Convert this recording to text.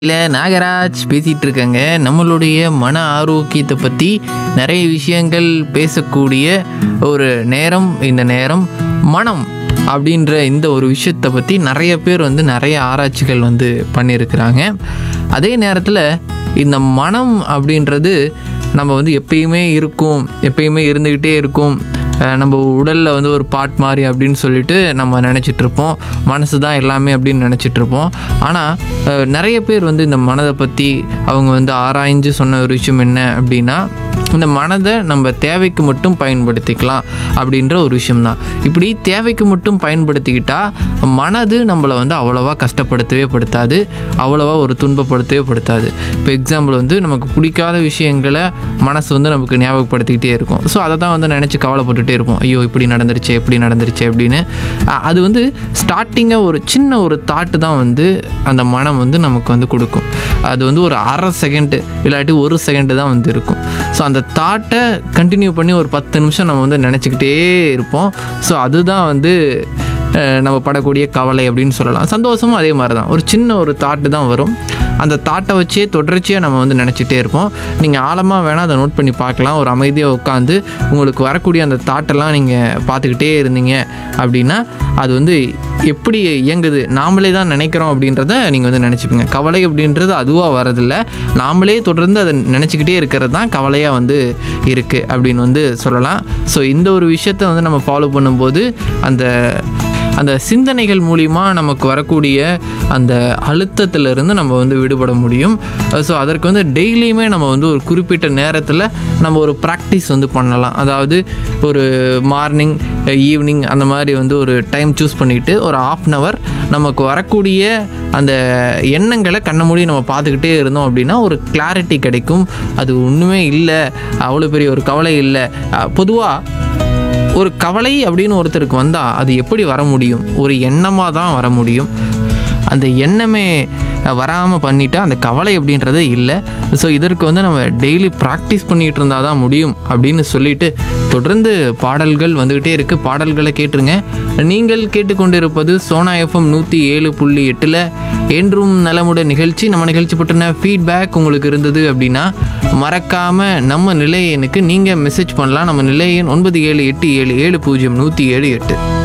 இல்லை நாகராஜ் பேசிகிட்டு இருக்கேங்க நம்மளுடைய மன ஆரோக்கியத்தை பற்றி நிறைய விஷயங்கள் பேசக்கூடிய ஒரு நேரம் இந்த நேரம் மனம் அப்படின்ற இந்த ஒரு விஷயத்தை பற்றி நிறைய பேர் வந்து நிறைய ஆராய்ச்சிகள் வந்து பண்ணியிருக்கிறாங்க அதே நேரத்தில் இந்த மனம் அப்படின்றது நம்ம வந்து எப்பயுமே இருக்கும் எப்பயுமே இருந்துக்கிட்டே இருக்கும் அஹ் நம்ம உடலில் வந்து ஒரு பார்ட் மாதிரி அப்படின்னு சொல்லிட்டு நம்ம நினச்சிட்டு இருப்போம் மனசு தான் எல்லாமே அப்படின்னு நினச்சிட்டு இருப்போம் ஆனால் நிறைய பேர் வந்து இந்த மனதை பற்றி அவங்க வந்து ஆராய்ஞ்சு சொன்ன ஒரு விஷயம் என்ன அப்படின்னா இந்த மனதை நம்ம தேவைக்கு மட்டும் பயன்படுத்திக்கலாம் அப்படின்ற ஒரு விஷயம்தான் இப்படி தேவைக்கு மட்டும் பயன்படுத்திக்கிட்டால் மனது நம்மளை வந்து அவ்வளோவா கஷ்டப்படுத்தவே படுத்தாது அவ்வளோவா ஒரு துன்பப்படுத்தவே படுத்தாது இப்போ எக்ஸாம்பிள் வந்து நமக்கு பிடிக்காத விஷயங்களை மனசு வந்து நமக்கு ஞாபகப்படுத்திக்கிட்டே இருக்கும் ஸோ அதை தான் வந்து நினச்சி கவலைப்பட்டுட்டே இருப்போம் ஐயோ இப்படி நடந்துருச்சு இப்படி நடந்துருச்சு அப்படின்னு அ- அது வந்து ஸ்டார்டிங்காக ஒரு சின்ன ஒரு தாட்டு தான் வந்து அந்த மனம் வந்து நமக்கு வந்து கொடுக்கும் அது வந்து ஒரு அரை செகண்டு இல்லாட்டி ஒரு செகண்டு தான் வந்து இருக்கும் ஸோ அந்த தாட்டை கண்டினியூ பண்ணி ஒரு பத்து நிமிஷம் நம்ம வந்து நினச்சிக்கிட்டே இருப்போம் ஸோ அதுதான் வந்து அஹ், நம்ம படக்கூடிய கவலை அப்படின்னு சொல்லலாம் சந்தோஷமும் அதே மாதிரி தான் ஒரு சின்ன ஒரு தாட்டு தான் வரும் அந்த தாட்டை வச்சே தொடர்ச்சியாக நம்ம வந்து நினச்சிட்டே இருப்போம் நீங்கள் ஆழமாக வேணால் அதை நோட் பண்ணி பார்க்கலாம் ஒரு அமைதியாக உட்காந்து உங்களுக்கு வரக்கூடிய அந்த தாட்டெல்லாம் நீங்கள் பார்த்துக்கிட்டே இருந்தீங்க அப்படின்னா அது வந்து எப்படி இயங்குது நாமளே தான் நினைக்கிறோம் அப்படின்றத நீங்கள் வந்து நினச்சிப்பீங்க கவலை அப்படின்றது அதுவாக வரதில்ல நாமளே தொடர்ந்து அதை நினச்சிக்கிட்டே இருக்கிறது தான் கவலையாக வந்து இருக்குது அப்படின்னு வந்து சொல்லலாம் ஸோ இந்த ஒரு விஷயத்தை வந்து நம்ம ஃபாலோ பண்ணும்போது அந்த அந்த சிந்தனைகள் மூலிமா நமக்கு வரக்கூடிய அந்த அழுத்தத்திலிருந்து நம்ம வந்து விடுபட முடியும் ஸோ அதற்கு வந்து டெய்லியுமே நம்ம வந்து ஒரு குறிப்பிட்ட நேரத்தில் நம்ம ஒரு ப்ராக்டிஸ் வந்து பண்ணலாம் அதாவது ஒரு மார்னிங் ஈவினிங் அந்த மாதிரி வந்து ஒரு டைம் சூஸ் பண்ணிவிட்டு ஒரு ஆஃப் அன் ஹவர் நமக்கு வரக்கூடிய அந்த எண்ணங்களை கண்ண மூடி நம்ம பார்த்துக்கிட்டே இருந்தோம் அப்படின்னா ஒரு கிளாரிட்டி கிடைக்கும் அது ஒன்றுமே இல்லை அவ்வளோ பெரிய ஒரு கவலை இல்லை பொதுவாக ஒரு கவலை அப்படின்னு ஒருத்தருக்கு வந்தால் அது எப்படி வர முடியும் ஒரு எண்ணமாக தான் வர முடியும் அந்த எண்ணமே வராமல் பண்ணிட்டா அந்த கவலை அப்படின்றதே இல்லை ஸோ இதற்கு வந்து நம்ம டெய்லி ப்ராக்டிஸ் பண்ணிகிட்டு இருந்தால் தான் முடியும் அப்படின்னு சொல்லிட்டு தொடர்ந்து பாடல்கள் வந்துக்கிட்டே இருக்குது பாடல்களை கேட்டுருங்க நீங்கள் கேட்டுக்கொண்டிருப்பது சோனா எஃப்எம் நூற்றி ஏழு புள்ளி எட்டில் என்றும் நலமுட நிகழ்ச்சி நம்ம நிகழ்ச்சி பற்றின ஃபீட்பேக் உங்களுக்கு இருந்தது அப்படின்னா மறக்காமல் நம்ம நிலையனுக்கு நீங்கள் மெசேஜ் பண்ணலாம் நம்ம நிலையன் ஒன்பது ஏழு எட்டு ஏழு ஏழு பூஜ்ஜியம் நூற்றி ஏழு எட்டு